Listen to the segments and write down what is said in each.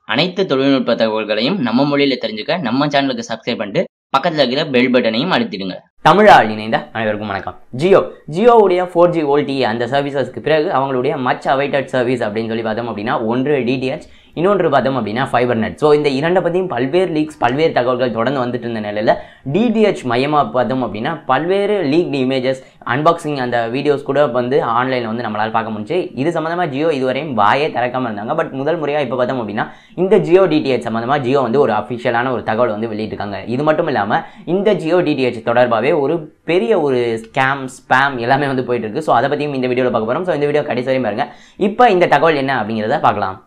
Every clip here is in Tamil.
அனைத்து தொழில்நுட்ப தகவல்களையும் நம்ம மொழியில தெரிஞ்சுக்க நம்ம சேனலுக்கு சப்ஸ்கிரைப் பண்ணிட்டு பக்கத்துல இருக்கிற பெல் பட்டனையும் அழுத்திடுங்க தமிழால் இணைந்த அனைவருக்கும் வணக்கம் ஜியோ ஜியோவுடைய ஃபோர் ஜி ஓல்டி அந்த சர்வீசஸ்க்கு பிறகு அவங்களுடைய மச் அவைட்டட் சர்வீஸ் அப்படின்னு சொல்லி பார்த்தோம் அப்படின்னா ஒன்று டிடிஹெச் இன்னொன்று பார்த்தோம் அப்படின்னா ஃபைபர் நெட் ஸோ இந்த இரண்டை பற்றியும் பல்வேறு லீக்ஸ் பல்வேறு தகவல்கள் தொடர்ந்து வந்துட்டு இருந்த நிலையில் டிடிஹெச் மையமாக பார்த்தோம் அப்படின்னா பல்வேறு லீக் இமேஜஸ் அன்பாக்சிங் அந்த வீடியோஸ் கூட வந்து ஆன்லைனில் வந்து நம்மளால் பார்க்க முடிஞ்சு இது சம்மந்தமாக ஜியோ இதுவரையும் வாயே திறக்காமல் இருந்தாங்க பட் முதல் முறையாக இப்போ பார்த்தோம் அப்படின்னா இந்த ஜியோ டிடிஹெச் சம்மந்தமாக ஜியோ வந்து ஒரு அஃபிஷியலான ஒரு தகவல் வந்து வெளியிட்டிருக்காங்க இது மட்டும் இல்லாமல் இந்த ஜியோ டிடிஹெச் தொடர்பாகவே ஒரு பெரிய ஒரு ஸ்கேம் ஸ்பேம் எல்லாமே வந்து போயிட்டு இருக்கு ஸோ அதை பற்றியும் இந்த வீடியோவில் பார்க்க போகிறோம் ஸோ இந்த வீடியோ கடைசி வரையும் பாருங்க இப்போ இந்த தகவல் என்ன அப்படிங்கிறத பார்க்கலாம்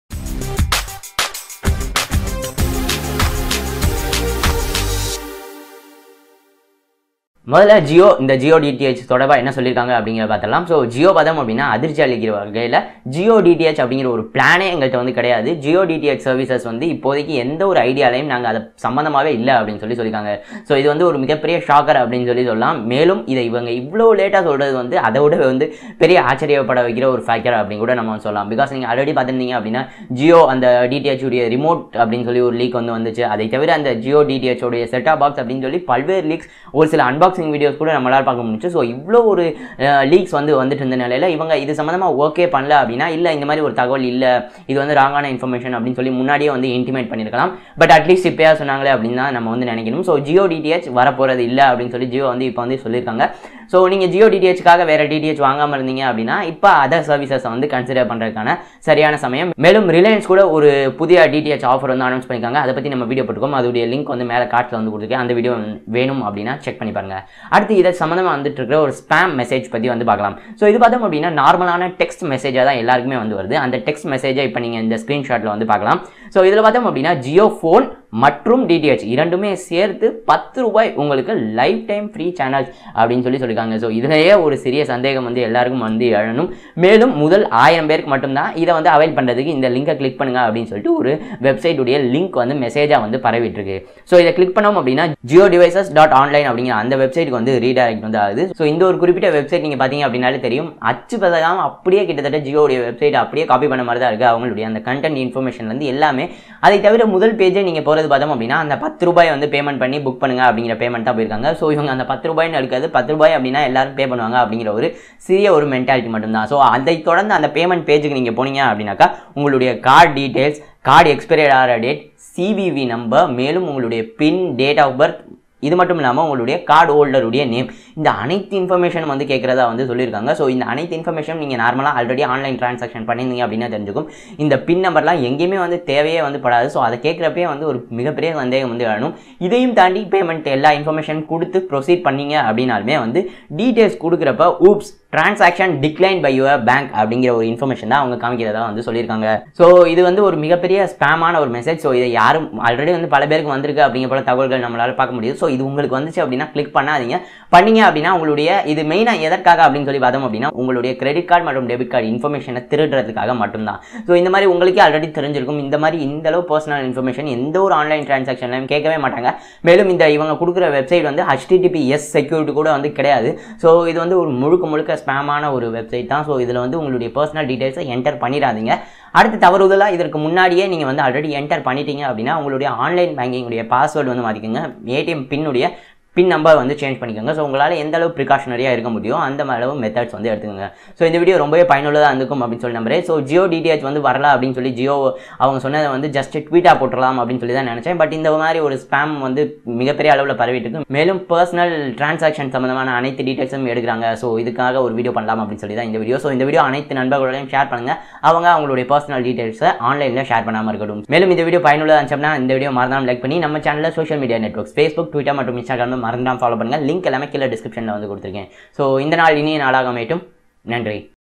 முதல்ல ஜியோ இந்த ஜியோ டிடிஹெச் தொடர்பாக என்ன சொல்லியிருக்காங்க அப்படிங்கிறத பார்த்தலாம் ஸோ ஜியோ பதம் அப்படின்னா அதிர்ச்சி அளிக்கிற வகையில் ஜியோ டிடிஹெச் அப்படிங்கிற ஒரு பிளானே எங்கள்கிட்ட வந்து கிடையாது ஜியோ டிடிஹெச் சர்வீசஸ் வந்து இப்போதைக்கு எந்த ஒரு ஐடியாலையும் நாங்கள் அதை சம்மந்தமாகவே இல்லை அப்படின்னு சொல்லி சொல்லியிருக்காங்க ஸோ இது வந்து ஒரு மிகப்பெரிய ஷாக்கர் அப்படின்னு சொல்லி சொல்லலாம் மேலும் இதை இவங்க இவ்வளோ லேட்டாக சொல்கிறது வந்து அதை விட வந்து பெரிய ஆச்சரியப்பட வைக்கிற ஒரு ஃபேக்டர் அப்படின்னு கூட நம்ம சொல்லலாம் பிகாஸ் நீங்கள் ஆல்ரெடி பார்த்துருந்தீங்க அப்படின்னா ஜியோ அந்த டிடிஹெச் உடைய ரிமோட் அப்படின்னு சொல்லி ஒரு லீக் வந்து வந்துச்சு அதை தவிர அந்த ஜியோ டிடிஹெச் உடைய செட்டா பாக்ஸ் அப்படின்னு சொல்லி பல்வேறு லீக்ஸ் ஒரு சில அன்பாக்ஸ் அன்பாக்சிங் வீடியோஸ் கூட நம்மளால் பார்க்க முடிச்சு ஸோ இவ்வளோ ஒரு லீக்ஸ் வந்து வந்துட்டு இருந்த நிலையில் இவங்க இது சம்மந்தமாக ஓகே பண்ணல அப்படின்னா இல்லை இந்த மாதிரி ஒரு தகவல் இல்லை இது வந்து ராங்கான இன்ஃபர்மேஷன் அப்படின்னு சொல்லி முன்னாடியே வந்து இன்டிமேட் பண்ணியிருக்கலாம் பட் அட்லீஸ்ட் இப்போயா சொன்னாங்களே அப்படின்னு தான் நம்ம வந்து நினைக்கணும் ஸோ ஜியோ டிடிஹெச் வரப்போகிறது இல்லை அப்படின்னு சொல்லி ஜியோ வந்து இப்போ வந்து சொல்லியிருக்காங்க ஸோ நீங்கள் ஜியோ டிடிஹெச்க்காக வேறு டிடிஹெச் வாங்காமல் இருந்தீங்க அப்படின்னா இப்போ அதர் சர்வீசஸை வந்து கன்சிடர் பண்ணுறதுக்கான சரியான சமயம் மேலும் ரிலையன்ஸ் கூட ஒரு புதிய டிடிஹெச் ஆஃபர் வந்து அனௌன்ஸ் பண்ணியிருக்காங்க அதை பற்றி நம்ம வீடியோ போட்டுக்கோம் அதோடைய லிங்க் வந்து மேலே காட்டில் வந்து கொடுத்துருக்கேன் அந்த வீடியோ வேணும் அப்படின்னா செக் பண்ணி பாருங்கள் அடுத்து இதை சம்மந்தமாக வந்துட்டு இருக்கிற ஒரு ஸ்பேம் மெசேஜ் பற்றி வந்து பார்க்கலாம் ஸோ இது பார்த்தோம் அப்படின்னா நார்மலான டெக்ஸ்ட் மெசேஜாக தான் எல்லாருக்குமே வந்து வருது அந்த டெக்ஸ்ட் மெசேஜை இப்போ நீங்கள் இந்த ஸ்க்ரீன்ஷாட்டில் வந்து பார்க்கலாம் ஸோ இதில் பார்த்தோம் அப்படின்னா ஜியோ ஃபோன் மற்றும் டிடிஹெச் இரண்டுமே சேர்த்து பத்து ரூபாய் உங்களுக்கு லைஃப் டைம் ஃப்ரீ சேனல்ஸ் அப்படின்னு சொல்லி சொல்லியிருக்காங்க ஸோ இதுலேயே ஒரு சிறிய சந்தேகம் வந்து எல்லாருக்கும் வந்து எழணும் மேலும் முதல் ஆயிரம் பேருக்கு மட்டும்தான் இதை வந்து அவைல் பண்ணுறதுக்கு இந்த லிங்கை கிளிக் பண்ணுங்க அப்படின்னு சொல்லிட்டு ஒரு வெப்சைட் உடைய லிங்க் வந்து மெசேஜாக வந்து பரவிட்டு இருக்கு ஸோ இதை கிளிக் பண்ணோம் அப்படின்னா ஜியோ டிவைசஸ் டாட் ஆன்லைன் அப்படிங்கிற அந்த வெப்சைட்டுக்கு வந்து ரீடைரக்ட் வந்து ஆகுது ஸோ இந்த ஒரு குறிப்பிட்ட வெப்சைட் நீங்கள் பார்த்தீங்க அப்படின்னாலே தெரியும் அச்சு பதகாமல் அப்படியே கிட்டத்தட்ட ஜியோடைய வெப்சைட் அப்படியே காப்பி பண்ண மாதிரி தான் இருக்குது அவங்களுடைய அந்த கண்டென்ட் இன்ஃபர்மேஷன்லேருந்து எல்லாமே அதை தவிர முதல் பேஜே நீங்கள் போகிறது பார்த்தோம் அப்படின்னா அந்த பத்து ரூபாய் வந்து பேமெண்ட் பண்ணி புக் பண்ணுங்க அப்படிங்கிற பேமெண்ட் தான் போயிருக்காங்க ஸோ இவங்க அந்த பத்து ரூபாய்னு எடுக்காது பத்து ரூபாய் அப்படின்னா எல்லாரும் பே பண்ணுவாங்க அப்படிங்கிற ஒரு சிறிய ஒரு மென்டாலிட்டி மட்டும்தான் ஸோ அதை தொடர்ந்து அந்த பேமெண்ட் பேஜுக்கு நீங்கள் போனீங்க அப்படின்னாக்கா உங்களுடைய கார்டு டீட்டெயில்ஸ் கார்டு எக்ஸ்பைரி ஆகிற டேட் சிவிவி நம்பர் மேலும் உங்களுடைய பின் டேட் ஆஃப் பர்த் இது மட்டும் இல்லாமல் உங்களுடைய கார்டு ஹோல்டருடைய நேம் இந்த அனைத்து இன்ஃபர்மேஷனும் வந்து கேட்குறதா வந்து சொல்லியிருக்காங்க ஸோ இந்த அனைத்து இன்ஃபர்மேஷன் நீங்கள் நார்மலாக ஆல்ரெடி ஆன்லைன் ட்ரான்சாக்ஷன் பண்ணியிருந்தீங்க அப்படின்னா தெரிஞ்சுக்கும் இந்த பின் நம்பர்லாம் எங்கேயுமே வந்து தேவையே வந்து படாது ஸோ அதை கேட்குறப்பே வந்து ஒரு மிகப்பெரிய சந்தேகம் வந்து வேணும் இதையும் தாண்டி பேமெண்ட் எல்லா இன்ஃபர்மேஷன் கொடுத்து ப்ரொசீட் பண்ணீங்க அப்படின்னாலுமே வந்து டீட்டெயில்ஸ் கொடுக்குறப்ப oops transaction decline by your bank அப்படிங்கிற ஒரு இன்ஃபர்மேஷன் தான் அவங்க காமிக்கிறதா வந்து சொல்லியிருக்காங்க ஸோ இது வந்து ஒரு மிகப்பெரிய ஸ்பேமான ஒரு மெசேஜ் ஸோ இதை யாரும் ஆல்ரெடி வந்து பல பேருக்கு வந்திருக்கு அப்படிங்கிற போல தகவல்கள் நம்மளால் பார்க்க முடியுது ஸோ இது உங்களுக்கு வந்துச்சு அப்படின்னா கிளிக் பண்ணாதீங்க பண்ணீங்க அப்படின்னா உங்களுடைய இது மெயினாக எதற்காக அப்படின்னு சொல்லி பார்த்தோம் அப்படின்னா உங்களுடைய கிரெடிட் கார்டு மற்றும் டெபிட் கார்டு இன்ஃபர்மேஷனை திருடுறதுக்காக மட்டும்தான் ஸோ இந்த மாதிரி உங்களுக்கே ஆல்ரெடி தெரிஞ்சிருக்கும் இந்த மாதிரி இந்த அளவு பர்சனல் இன்ஃபர்மேஷன் எந்த ஒரு ஆன்லைன் டிரான்சாக்ஷன்லையும் கேட்கவே மாட்டாங்க மேலும் இந்த இவங்க கொடுக்குற வெப்சைட் வந்து ஹச்டிடிபி எஸ் செக்யூரிட்டி கூட வந்து கிடையாது ஸோ இது வந்து ஒரு முழுக்க முழுக்க ஸ்பேமான ஒரு வெப்சைட் தான் ஸோ இதில் வந்து உங்களுடைய பர்சனல் டீட்டெயில்ஸை என்டர் பண்ணிடாதீங்க அடுத்து தவறுதலாக இதற்கு முன்னாடியே நீங்கள் வந்து ஆல்ரெடி என்டர் பண்ணிட்டீங்க அப்படின்னா உங்களுடைய ஆன்லைன் பேங்கிங்குடைய பாஸ்வேர்டு வந்து மாற்றிக்கோங்க ஏடிஎம் பின்னுடைய பின் நம்பர் வந்து சேஞ்ச் பண்ணிக்கோங்க ஸோ உங்களால் எந்த அளவு ப்ரிகாஷனரியாக இருக்க முடியும் அந்த அளவு மெத்தட்ஸ் வந்து எடுத்துக்கோங்க ஸோ இந்த வீடியோ ரொம்பவே பயனுள்ளதாக இருந்திருக்கும் அப்படின்னு சொல்லி நம்புறேன் ஸோ ஜியோ டிடிஹெச் வந்து வரல அப்படின்னு சொல்லி ஜியோ அவங்க சொன்னதை வந்து ஜஸ்ட் ட்வீட்டாக போட்டுடலாம் அப்படின்னு சொல்லி தான் நினச்சேன் பட் இந்த மாதிரி ஒரு ஸ்பேம் வந்து மிகப்பெரிய அளவில் பரவிட்டு இருக்கு மேலும் பர்சனல் டிரான்சாக்ஷன் சம்மந்தமான அனைத்து டீட்டெயில்ஸும் எடுக்கிறாங்க ஸோ இதுக்காக ஒரு வீடியோ பண்ணலாம் அப்படின்னு சொல்லி தான் இந்த வீடியோ ஸோ இந்த வீடியோ அனைத்து நண்பர்களையும் ஷேர் பண்ணுங்க அவங்க அவங்களுடைய பர்சனல் டீட்டெயில்ஸை ஆன்லைனில் ஷேர் பண்ணாமல் இருக்கட்டும் மேலும் இந்த வீடியோ பயனுள்ளதாக இருந்துச்சுன்னா இந்த வீடியோ மறந்தாமல் லைக் பண்ணி நம்ம சேனலில் social media networks Facebook Twitter மற்றும் இன்ஸ்டாகிராம் மறந்துடாம ஃபாலோ பண்ணுங்கள் லிங்க் எல்லாமே கீழே டிஸ்கிரிப்ஷனில் வந்து கொடுத்துருக்கேன் ஸோ இந்த நாள் இனிய நாளாக அமையட்டும் நன்றி